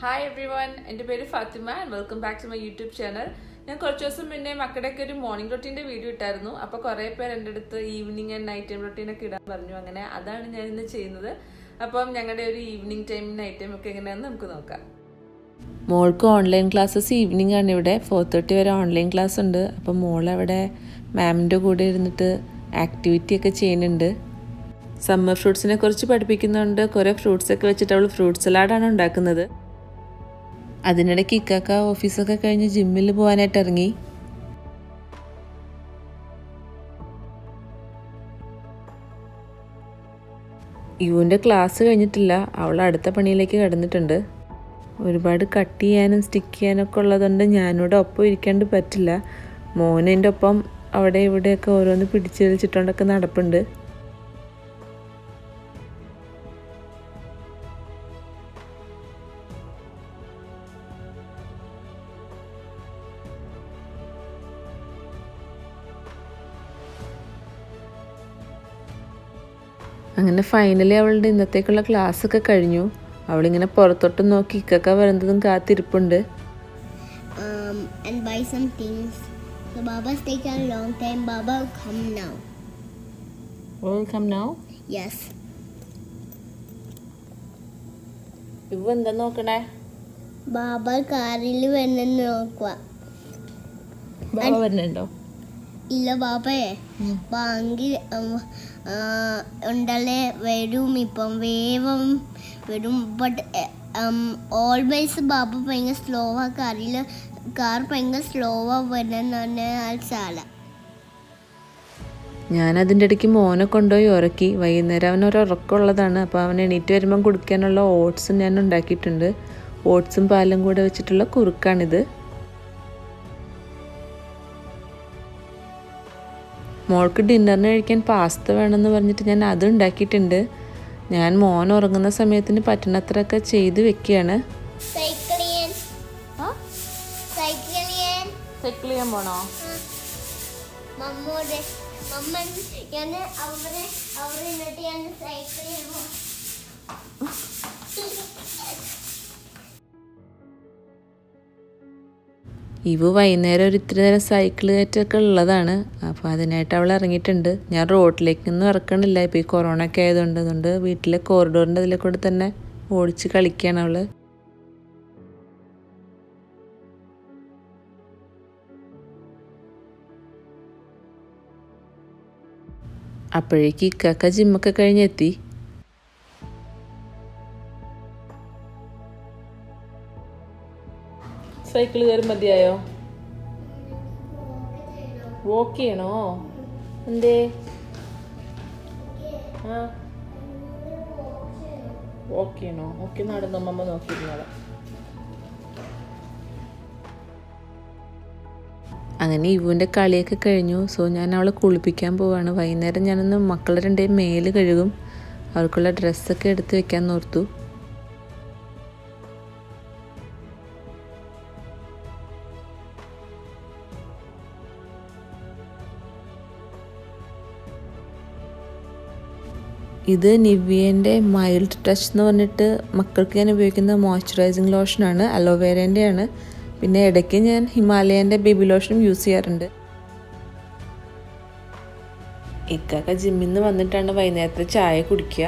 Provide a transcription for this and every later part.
Hi every everyone എൻ്റെ പേര് Fathima and welcome back to my YouTube channel ഞാൻ കുറച്ച് ദിവസം മുന്നേ മക്കളുടെയൊക്കെ ഒരു മോർണിംഗ് റൊട്ടീൻ്റെ വീഡിയോ ഇട്ടായിരുന്നു അപ്പോൾ കുറേ പേര് എൻ്റെ അടുത്ത് ഈവനിങ് ആൻഡ് നൈറ്റ് ടൈം റൊട്ടീനൊക്കെ ഇടാൻ പറഞ്ഞു അങ്ങനെ അതാണ് ഞാൻ ഇന്ന് ചെയ്യുന്നത് അപ്പം ഞങ്ങളുടെ ഒരു ഈവനിങ് ടൈം നൈറ്റ് ടൈം ഒക്കെ എങ്ങനെയാണെന്ന് നമുക്ക് നോക്കാം മോൾക്ക് ഓൺലൈൻ ക്ലാസ്സസ് ഈവനിങ് ആണ് ഇവിടെ ഫോർ തേർട്ടി വരെ ഓൺലൈൻ ക്ലാസ് ഉണ്ട് അപ്പം മോൾ അവിടെ മാമിൻ്റെ കൂടെ ഇരുന്നിട്ട് ആക്ടിവിറ്റി ഒക്കെ ചെയ്യുന്നുണ്ട് സമ്മർ ഫ്രൂട്ട്സിനെ കുറിച്ച് പഠിപ്പിക്കുന്നുണ്ട് കുറേ ഫ്രൂട്ട്സ് ഒക്കെ വെച്ചിട്ട് അവൾ ഫ്രൂട്ട് സലാഡാണ് ഉണ്ടാക്കുന്നത് അതിനിടയ്ക്ക് ഇക്കാക്ക ഓഫീസൊക്കെ കഴിഞ്ഞ് ജിമ്മിൽ പോകാനായിട്ട് ഇറങ്ങി യുവിൻ്റെ ക്ലാസ് കഴിഞ്ഞിട്ടില്ല അവൾ അടുത്ത പണിയിലേക്ക് കടന്നിട്ടുണ്ട് ഒരുപാട് കട്ട് ചെയ്യാനും സ്റ്റിക്ക് ചെയ്യാനൊക്കെ ഉള്ളതുകൊണ്ട് ഞാനിവിടെ ഒപ്പം ഇരിക്കാണ്ട് പറ്റില്ല മോനെൻ്റെ ഒപ്പം അവിടെ ഇവിടെയൊക്കെ ഓരോന്ന് പിടിച്ചു വലിച്ചിട്ടുണ്ടൊക്കെ നടപ്പുണ്ട് അങ്ങനെ ഫൈനലി അവളുടെ ഇന്നത്തേക്കുള്ള ക്ലാസ് ഒക്കെ കഴിഞ്ഞു അവളിങ്ങനെ പുറത്തോട്ട് നോക്കി ഇക്കൊക്കെ വരുന്നതും കാത്തിരിപ്പുണ്ട് um, and buy some things. So Baba's taken a long time. Baba will come now. Welcome now Yes. ഇവ എന്താ നോക്കണേ ബാബ കാറിൽ വരുന്നെന്ന് നോക്കുക ബാബ വരുന്നുണ്ടോ ഇല്ല ബാബയെ ബാങ്കി ഉണ്ടല്ലേ വരും ഇപ്പം വേഗം വരും ബട്ട് ഓൾവേസ് ബാബ ഭയങ്കര സ്ലോവാ കാറിൽ കാർ ഭയങ്കര സ്ലോവാ വരുന്ന ആൾസാല ഞാൻ അതിൻ്റെ ഇടയ്ക്ക് മോനെ കൊണ്ടുപോയി ഉറക്കി വൈകുന്നേരം അവൻ ഒരു ഉറക്കമുള്ളതാണ് അപ്പോൾ അവൻ എണീറ്റ് വരുമ്പം കുടിക്കാനുള്ള ഓട്സും ഞാൻ ഉണ്ടാക്കിയിട്ടുണ്ട് ഓട്സും പാലും കൂടെ വെച്ചിട്ടുള്ള കുറുക്കാണിത് മോൾക്ക് ഡിന്നറിന് കഴിക്കാൻ പാസ്ത വേണമെന്ന് പറഞ്ഞിട്ട് ഞാൻ അത് ഉണ്ടാക്കിയിട്ടുണ്ട് ഞാൻ മോൻ ഉറങ്ങുന്ന സമയത്തിന് പറ്റുന്നത്രയൊക്കെ ചെയ്ത് വെക്കുകയാണ് സൈക്കിളിയൻ സൈക്കിളിയൻ സൈക്കിൾ ചെയ്യാൻ പോണോ മമ്മൂടെ മമ്മ ഞാൻ അവരെ അവരെ എന്നിട്ട് ഞാൻ സൈക്കിൾ ചെയ്യുമ്പോൾ ഇവ വൈകുന്നേരം ഒരു ഇത്തിരി നേരം സൈക്കിൾ കയറ്റമൊക്കെ ഉള്ളതാണ് അപ്പോൾ അതിനായിട്ട് അവൾ ഇറങ്ങിയിട്ടുണ്ട് ഞാൻ റോഡിലേക്കൊന്നും ഇറക്കണില്ല ഇപ്പോൾ ഈ കൊറോണ ഒക്കെ ആയതുകൊണ്ട് അതുകൊണ്ട് വീട്ടിലെ കോറിഡോറിൻ്റെ അതിലെ കൂടെ തന്നെ ഓടിച്ച് കളിക്കുകയാണ് അവൾ അപ്പോഴേക്ക് ഇക്കാക്ക ജിമ്മൊക്കെ കഴിഞ്ഞെത്തി സൈക്കിൾ കയറി മതിയായോ വോക്ക് ചെയ്യണോ എന്തേ ആ വോക്ക് ചെയ്യണോ ഓക്കെ നടന്നു അമ്മ നോക്കിയിരുന്നോളാം അങ്ങനെ ഇവുവിൻ്റെ കളിയൊക്കെ കഴിഞ്ഞു സോ ഞാൻ അവളെ കുളിപ്പിക്കാൻ പോവാണ് വൈകുന്നേരം ഞാനൊന്ന് മക്കളുടെ രണ്ടേയും മേല് കഴുകും അവർക്കുള്ള ഡ്രസ്സൊക്കെ എടുത്ത് വെക്കാൻ ഓർത്തു ഇത് നിവിയൻ്റെ മൈൽഡ് ടച്ച് എന്ന് പറഞ്ഞിട്ട് മക്കൾക്ക് ഞാൻ ഉപയോഗിക്കുന്ന മോയ്സ്ചറൈസിങ് ലോഷനാണ് അലോവേരേൻ്റെ ആണ് പിന്നെ ഇടയ്ക്ക് ഞാൻ ഹിമാലയൻ്റെ ബേബി ലോഷനും യൂസ് ചെയ്യാറുണ്ട് ഇക്കൊക്കെ ജിമ്മിൽ നിന്ന് വന്നിട്ടാണ് വൈകുന്നേരത്തെ ചായ കുടിക്കുക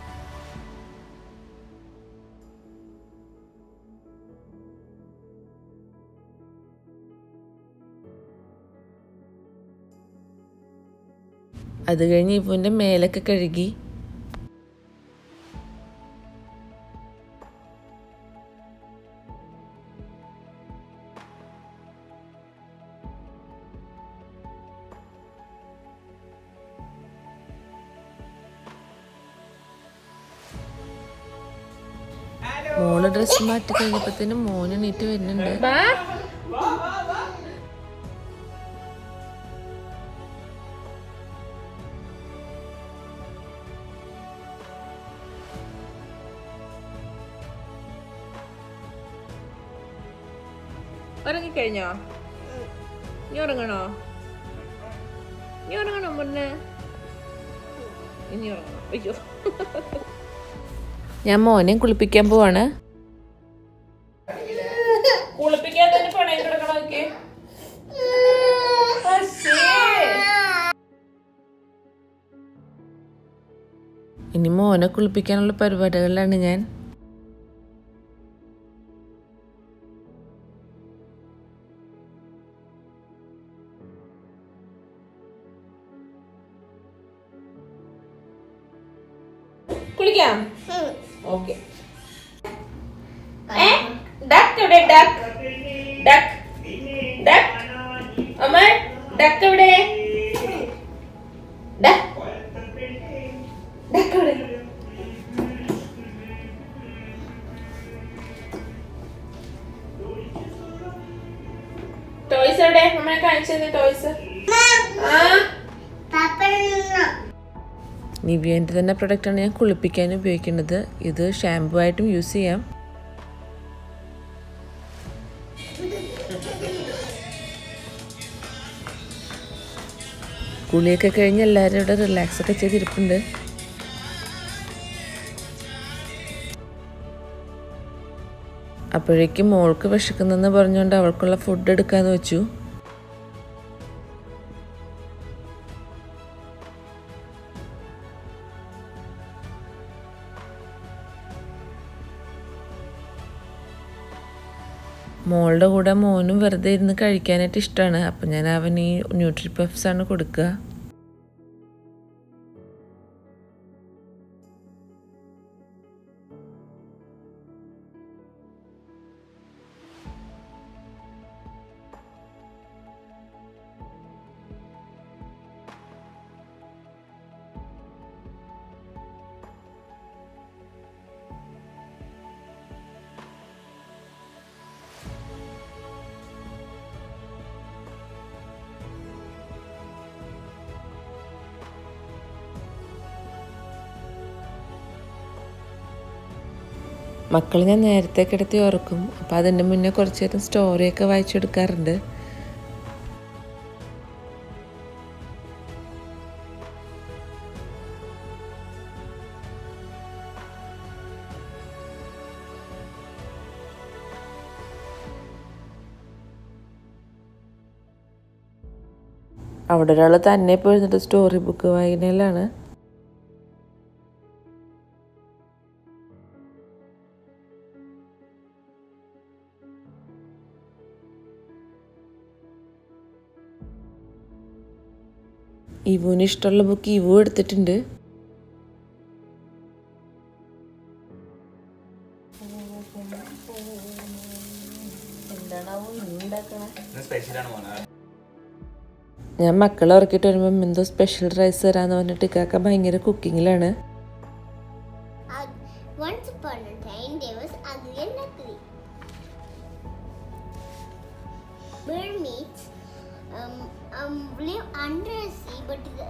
അത് കഴിഞ്ഞ് ഇവൻ്റെ മേലൊക്കെ കഴുകി മോള് ഡ്രസ്സ് മാറ്റി കഴിഞ്ഞപ്പോഴത്തേനും മോന് എണീറ്റ് വരുന്നുണ്ട് ഉറങ്ങിക്കഴിഞ്ഞോ നീ ഉറങ്ങണോ നീ ഉറങ്ങണോ മുന്നേ ഇനി ഉറങ്ങണോ അയ്യോ ഞാൻ മോനെ കുളിപ്പിക്കാൻ പോവാണ് ഇനി മോനെ കുളിപ്പിക്കാനുള്ള പരിപാടികളിലാണ് ഞാൻ കുളിക്കാം ഓക്കെ ഡക്ക് എവിടെ ഡക്ക് ഡക്ക് ഡക്ക് അമ്മ ഡക്ക് എവിടെ ഡക്ക് ഡക്ക് എവിടെ ടോയ്സ് എവിടെ അമ്മ കാണിച്ചു ടോയ്സ് ആ നിവിയൻ്റെ തന്നെ പ്രൊഡക്റ്റാണ് ഞാൻ കുളിപ്പിക്കാൻ ഉപയോഗിക്കുന്നത് ഇത് ഷാമ്പു ആയിട്ടും യൂസ് ചെയ്യാം കുളിയൊക്കെ കഴിഞ്ഞ് എല്ലാവരും ഇവിടെ റിലാക്സ് ഒക്കെ ചെയ്തിരിപ്പുണ്ട് അപ്പോഴേക്കും മോൾക്ക് വിശക്കുന്നെന്ന് പറഞ്ഞുകൊണ്ട് അവൾക്കുള്ള ഫുഡ് എടുക്കാന്ന് വെച്ചു മോളുടെ കൂടെ മോനും വെറുതെ ഇരുന്ന് കഴിക്കാനായിട്ട് ഇഷ്ടമാണ് അപ്പം ഞാൻ അവന് ഈ ന്യൂട്രി പഫ്സ് ആണ് കൊടുക്കുക മക്കൾ ഞാൻ നേരത്തെ കിടത്തി ഉറക്കും അപ്പോൾ അതിൻ്റെ മുന്നേ കുറച്ച് നേരം സ്റ്റോറിയൊക്കെ വായിച്ചെടുക്കാറുണ്ട് അവിടെ ഒരാൾ തന്നെ പോയിരുന്നിട്ട് സ്റ്റോറി ബുക്ക് വായനയിലാണ് ഇവുവിന് ഇഷ്ടമുള്ള ബുക്ക് ഇവു എടുത്തിട്ടുണ്ട് സ്പെഷ്യലാണ് മോനെ ഞാൻ മക്കളെ ഉറക്കിയിട്ട് വരുമ്പം എന്തോ സ്പെഷ്യൽ റൈസ് തരാന്ന് പറഞ്ഞിട്ട് ഇക്കാക്ക ഭയങ്കര കുക്കിങ്ങിലാണ് Once upon a time, there was ugly and ugly. Mermaids um, um, live under a sea, but the,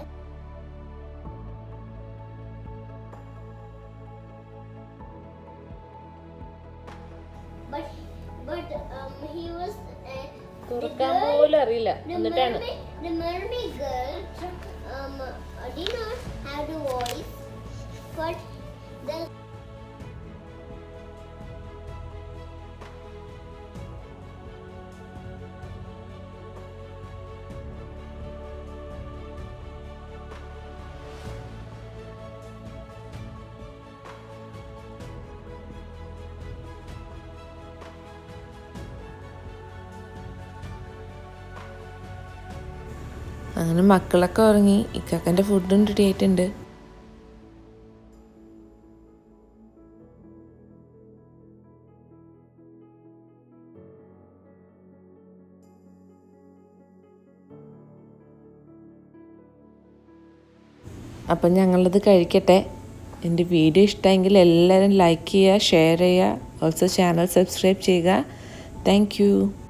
but but um, he was uh, the girl അറിയില്ല The mermaid, the mermaid girl um, did not have the voice, but the അങ്ങനെ മക്കളൊക്കെ ഉറങ്ങി ഇക്കാക്കൻ്റെ ഫുഡും ready ആയിട്ടുണ്ട് അപ്പം ഞങ്ങളത് കഴിക്കട്ടെ എൻ്റെ വീഡിയോ ഇഷ്ടമെങ്കിൽ എല്ലാവരും ലൈക്ക് ചെയ്യുക ഷെയർ ചെയ്യുക ഓൾസോ ചാനൽ സബ്സ്ക്രൈബ് ചെയ്യുക താങ്ക്